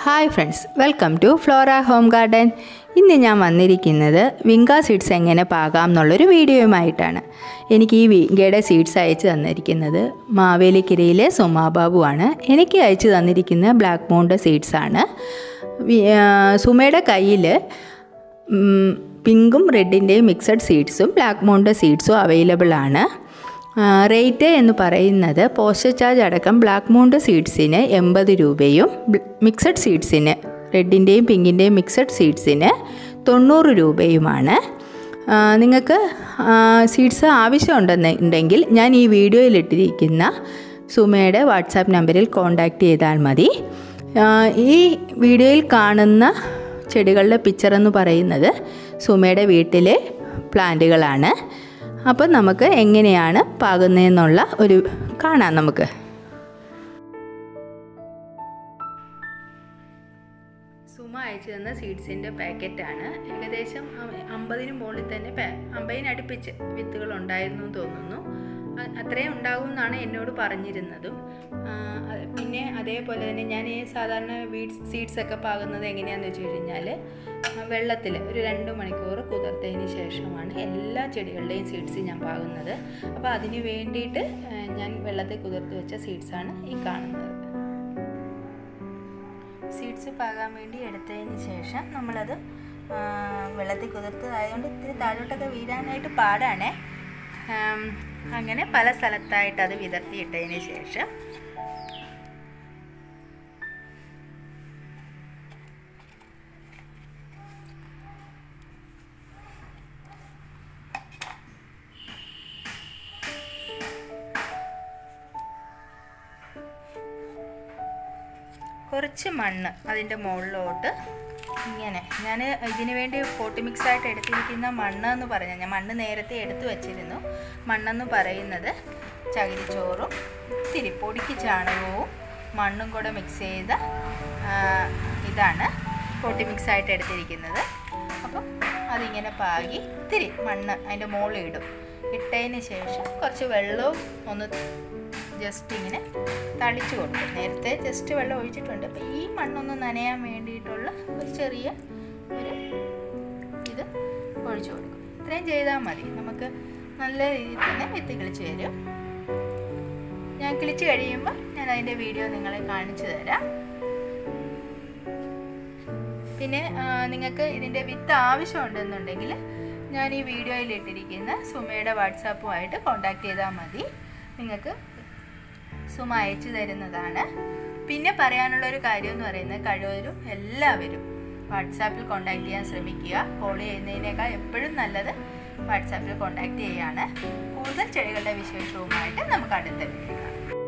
hi friends welcome to Flora home garden ഇന്ന് ഞാൻ വന്നിരിക്കുന്നത് വിങ്ക സീഡ്സ് എങ്ങനെ പാകാം എന്നുള്ളൊരു വീഡിയോയുമായിട്ടാണ് എനിക്ക് ഈ വിങ്കയുടെ സീഡ്സ് അയച്ചു തന്നിരിക്കുന്നത് മാവേലിക്കരയിലെ സുമാബാബുവാണ് എനിക്ക് അയച്ചു തന്നിരിക്കുന്ന ബ്ലാക്ക് മൗണ്ട് സീഡ്സ് ആണ് വി- ആ, സുമയുടെ കയ്യിൽ പിങ്കും റെഡിൻ്റെയും മിക്സഡ് സീഡ്സും ബ്ലാക്ക് മൗണ്ട് സീഡ്സും അവൈലബിൾ ആണ് റേറ്റ് എന്ന് പറയുന്നത് പോസ്റ്റൽ ചാർജ് അടക്കം ബ്ലാക്ക് മൗണ്ട് സീഡ്സിന് എൺപത് രൂപയും മിക്സഡ് സീഡ്സിന് റെഡിൻ്റെയും പിങ്കിൻ്റെയും മിക്സഡ് സീഡ്സിന് തൊണ്ണൂറ് രൂപയുമാണ് ആ, നിങ്ങൾക്ക് സീഡ്സ് ആവശ്യമുണ്ടെന്നുണ്ടെങ്കിൽ ഞാൻ ഈ വീഡിയോയിലിട്ടിരിക്കുന്ന സുമയുടെ വാട്സാപ്പ് നമ്പറിൽ കോൺടാക്റ്റ് ചെയ്താൽ മതി ആ, ഈ വീഡിയോയിൽ കാണുന്ന ചെടികളുടെ പിക്ചർ എന്ന് പറയുന്നത് സുമയുടെ വീട്ടിലെ പ്ലാന്റുകളാണ് അപ്പം നമുക്ക് എങ്ങനെയാണ് പാകുന്നതെന്നുള്ള ഒരു കാണാം നമുക്ക് സുമ അയച്ചു തന്ന സീഡ്സിൻ്റെ പാക്കറ്റാണ് ഏകദേശം അ- അമ്പതിന് മുകളിൽ തന്നെ പാ- അമ്പതിന് അടുപ്പിച്ച് വിത്തുകൾ ഉണ്ടായിരുന്നു എന്ന് തോന്നുന്നു അ- അത്രയും ഉണ്ടാകും എന്നാണ് എന്നോട് പറഞ്ഞിരുന്നതും ആ, അത് പിന്നെ അതേപോലെ തന്നെ ഞാൻ ഈ സാധാരണ വീഡ് സീഡ്സ് ഒക്കെ പാകുന്നത് എങ്ങനെയാണെന്ന് വെച്ച് കഴിഞ്ഞാൽ വെള്ളത്തിൽ ഒരു രണ്ട് മണിക്കൂർ കുതിർത്തതിന് ശേഷമാണ് എല്ലാ ചെടികളുടെയും സീഡ്സ് ഞാൻ പാകുന്നത് അപ്പോൾ അതിന് വേണ്ടിയിട്ട് ആ, ഞാൻ വെള്ളത്തിൽ കുതിർത്ത് വെച്ച സീഡ്സാണ് ഈ കാണുന്നത് സീഡ്സ് പാകാൻ വേണ്ടി എടുത്തതിന് ശേഷം നമ്മളത് ആ, വെള്ളത്തിൽ കുതിർത്തതായതുകൊണ്ട് ഇത്തിരി താഴോട്ടൊക്കെ വീഴാനായിട്ട് പാടാണേ ആം, അങ്ങനെ പല സ്ഥലത്തായിട്ട് അത് വിതർത്തിയിട്ടതിന് ശേഷം കുറച്ച് മണ്ണ് അതിൻ്റെ മുകളിലോട്ട് ഇങ്ങനെ ഞാൻ ഇതിന് വേണ്ടി പോട്ടി മിക്സ് ആയിട്ട് എടുത്തിരിക്കുന്ന മണ്ണ് എന്ന് പറഞ്ഞാൽ ഞാൻ മണ്ണ് നേരത്തെ എടുത്തു വച്ചിരുന്നു മണ്ണെന്ന് പറയുന്നത് ചകിരിച്ചോറും ഇത്തിരി പൊടിക്ക് ചാണകവും മണ്ണും കൂടെ മിക്സ് ചെയ്ത ആ, ഇതാണ് പോട്ടി മിക്സ് ആയിട്ട് എടുത്തിരിക്കുന്നത് അപ്പം അതിങ്ങനെ പാകി ഇത്തിരി മണ്ണ് അതിൻ്റെ മുകളിൽ ഇടും ഇട്ടതിന് ശേഷം കുറച്ച് വെള്ളവും ഒന്ന് ജസ്റ്റ് ഇങ്ങനെ തളിച്ചു കൊടുക്കും നേരത്തെ ജസ്റ്റ് വെള്ളം ഒഴിച്ചിട്ടുണ്ട് അപ്പോൾ ഈ മണ്ണൊന്ന് നനയാൻ വേണ്ടിയിട്ടുള്ള ഒരു ചെറിയ ഒരു ഇത് ഒഴിച്ചു കൊടുക്കും ഇത്രയും ചെയ്താൽ മതി നമുക്ക് നല്ല രീതിയിൽ തന്നെ വിത്ത് കിളിച്ച് വരും ഞാൻ കിളിച്ച് കഴിയുമ്പോൾ ഞാൻ അതിൻ്റെ വീഡിയോ നിങ്ങളെ കാണിച്ചു തരാം പിന്നെ ആ, നിങ്ങൾക്ക് ഇതിൻ്റെ വിത്ത് ആവശ്യമുണ്ടെന്നുണ്ടെങ്കിൽ ഞാൻ ഈ വീഡിയോയിൽ ഇട്ടിരിക്കുന്ന സുമയുടെ വാട്സാപ്പുമായിട്ട് കോൺടാക്ട് ചെയ്താൽ മതി നിങ്ങൾക്ക് സുമ അയച്ചു തരുന്നതാണ് പിന്നെ പറയാനുള്ള ഒരു കാര്യം എന്ന് പറയുന്നത് കഴിവരും എല്ലാവരും വാട്സാപ്പിൽ കോൺടാക്ട് ചെയ്യാൻ ശ്രമിക്കുക കോൾ ചെയ്യുന്നതിനേക്കാൾ എപ്പോഴും നല്ലത് വാട്സാപ്പിൽ കോൺടാക്ട് ചെയ്യുകയാണ് കൂടുതൽ ചെടികളുടെ വിശേഷവുമായിട്ട് നമുക്ക് അടുത്ത വീഡിയോ കാണാം